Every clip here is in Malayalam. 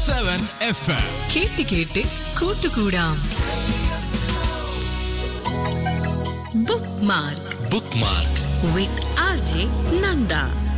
സെവൻ എഫ് എം കേട്ട് കേട്ട് കൂട്ടുകൂടാം book mark book mark with R J Nanda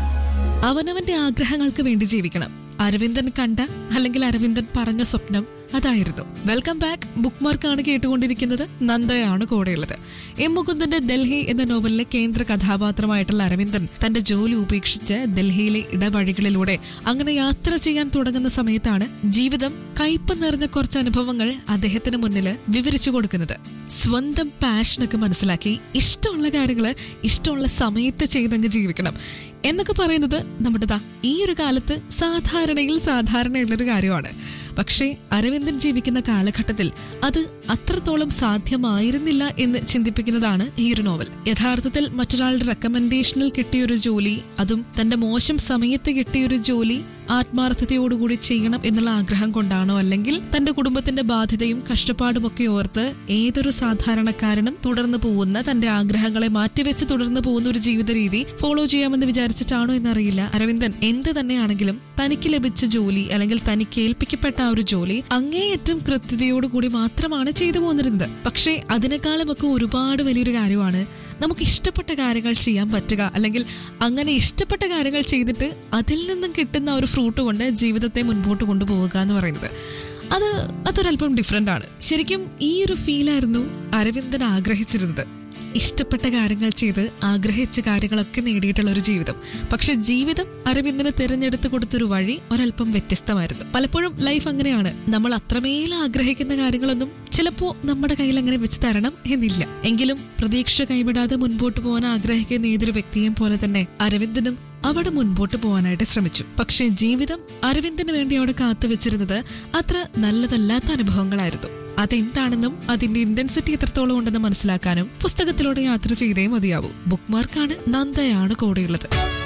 അവനവന്റെ ആഗ്രഹങ്ങൾക്ക് വേണ്ടി ജീവിക്കണം അരവിന്ദൻ കണ്ട അല്ലെങ്കിൽ അരവിന്ദൻ പറഞ്ഞ സ്വപ്നം അതായിരുന്നു വെൽക്കം ബാക്ക് ബുക്ക് മാർക്കാണ് കേട്ടുകൊണ്ടിരിക്കുന്നത് നന്ദയാണ് കൂടെയുള്ളത് എം മുകുന്ദന്റെ ഡൽഹി എന്ന നോവലിലെ കേന്ദ്ര കഥാപാത്രമായിട്ടുള്ള അരവിന്ദൻ തന്റെ ജോലി ഉപേക്ഷിച്ച് ഡൽഹിയിലെ ഇടവഴികളിലൂടെ അങ്ങനെ യാത്ര ചെയ്യാൻ തുടങ്ങുന്ന സമയത്താണ് ജീവിതം കയ്പ് നിറഞ്ഞ കുറച്ച് അനുഭവങ്ങൾ അദ്ദേഹത്തിന് മുന്നിൽ വിവരിച്ചു കൊടുക്കുന്നത് സ്വന്തം പാഷനൊക്കെ മനസ്സിലാക്കി ഇഷ്ടമുള്ള കാര്യങ്ങള് ഇഷ്ടമുള്ള സമയത്ത് ചെയ്തങ്ങ് ജീവിക്കണം എന്നൊക്കെ പറയുന്നത് നമ്മുടെ ദാ ഈ ഒരു കാലത്ത് സാധാരണയിൽ സാധാരണയുള്ളൊരു കാര്യമാണ് പക്ഷേ അരവിന്ദൻ ജീവിക്കുന്ന കാലഘട്ടത്തിൽ അത് അത്രത്തോളം സാധ്യമായിരുന്നില്ല എന്ന് ചിന്തിപ്പിക്കുന്നതാണ് ഈ ഒരു നോവൽ യഥാർത്ഥത്തിൽ മറ്റൊരാളുടെ റെക്കമെൻഡേഷനിൽ കിട്ടിയൊരു ജോലി അതും തന്റെ മോശം സമയത്ത് കിട്ടിയൊരു ജോലി ആത്മാർത്ഥതയോടുകൂടി ചെയ്യണം എന്നുള്ള ആഗ്രഹം കൊണ്ടാണോ അല്ലെങ്കിൽ തന്റെ കുടുംബത്തിന്റെ ബാധ്യതയും കഷ്ടപ്പാടുമൊക്കെ ഓർത്ത് ഏതൊരു സാധാരണക്കാരനും തുടർന്ന് പോകുന്ന തന്റെ ആഗ്രഹങ്ങളെ മാറ്റിവെച്ച് തുടർന്ന് പോകുന്ന ഒരു ജീവിത രീതി ഫോളോ ചെയ്യാമെന്ന് വിചാരിച്ചിട്ടാണോ എന്നറിയില്ല അരവിന്ദൻ എന്ത് തന്നെയാണെങ്കിലും തനിക്ക് ലഭിച്ച ജോലി അല്ലെങ്കിൽ തനിക്ക് ഏൽപ്പിക്കപ്പെട്ട ആ ഒരു ജോലി അങ്ങേയറ്റം കൃത്യതയോടുകൂടി മാത്രമാണ് ചെയ്തു പോന്നിരുന്നത് പക്ഷേ അതിനേക്കാളും ഒക്കെ ഒരുപാട് വലിയൊരു കാര്യമാണ് നമുക്ക് ഇഷ്ടപ്പെട്ട കാര്യങ്ങൾ ചെയ്യാൻ പറ്റുക അല്ലെങ്കിൽ അങ്ങനെ ഇഷ്ടപ്പെട്ട കാര്യങ്ങൾ ചെയ്തിട്ട് അതിൽ നിന്നും കിട്ടുന്ന ഒരു ഫ്രൂട്ട് കൊണ്ട് ജീവിതത്തെ മുൻപോട്ട് കൊണ്ടുപോവുക എന്ന് പറയുന്നത് അത് അതൊരല്പം ഡിഫറെന്റ് ആണ് ശരിക്കും ഈ ഒരു ഫീലായിരുന്നു അരവിന്ദൻ ആഗ്രഹിച്ചിരുന്നത് ഇഷ്ടപ്പെട്ട കാര്യങ്ങൾ ചെയ്ത് ആഗ്രഹിച്ച കാര്യങ്ങളൊക്കെ നേടിയിട്ടുള്ള ഒരു ജീവിതം പക്ഷെ ജീവിതം അരവിന്ദന് തിരഞ്ഞെടുത്ത് കൊടുത്തൊരു വഴി ഒരല്പം വ്യത്യസ്തമായിരുന്നു പലപ്പോഴും ലൈഫ് അങ്ങനെയാണ് നമ്മൾ അത്രമേൽ ആഗ്രഹിക്കുന്ന കാര്യങ്ങളൊന്നും ചിലപ്പോ നമ്മുടെ കയ്യിൽ അങ്ങനെ വെച്ച് തരണം എന്നില്ല എങ്കിലും പ്രതീക്ഷ കൈവിടാതെ മുൻപോട്ട് പോകാൻ ആഗ്രഹിക്കുന്ന ഏതൊരു വ്യക്തിയെയും പോലെ തന്നെ അരവിന്ദനും അവിടെ മുൻപോട്ട് പോകാനായിട്ട് ശ്രമിച്ചു പക്ഷേ ജീവിതം അരവിന്ദന് വേണ്ടി അവിടെ കാത്തുവെച്ചിരുന്നത് അത്ര നല്ലതല്ലാത്ത അനുഭവങ്ങളായിരുന്നു അതെന്താണെന്നും അതിന്റെ ഇന്റൻസിറ്റി എത്രത്തോളം ഉണ്ടെന്ന് മനസ്സിലാക്കാനും പുസ്തകത്തിലൂടെ യാത്ര ചെയ്തേ മതിയാവൂ ബുക്ക് മാർക്കാണ് നന്ദയാണ് കൂടെയുള്ളത്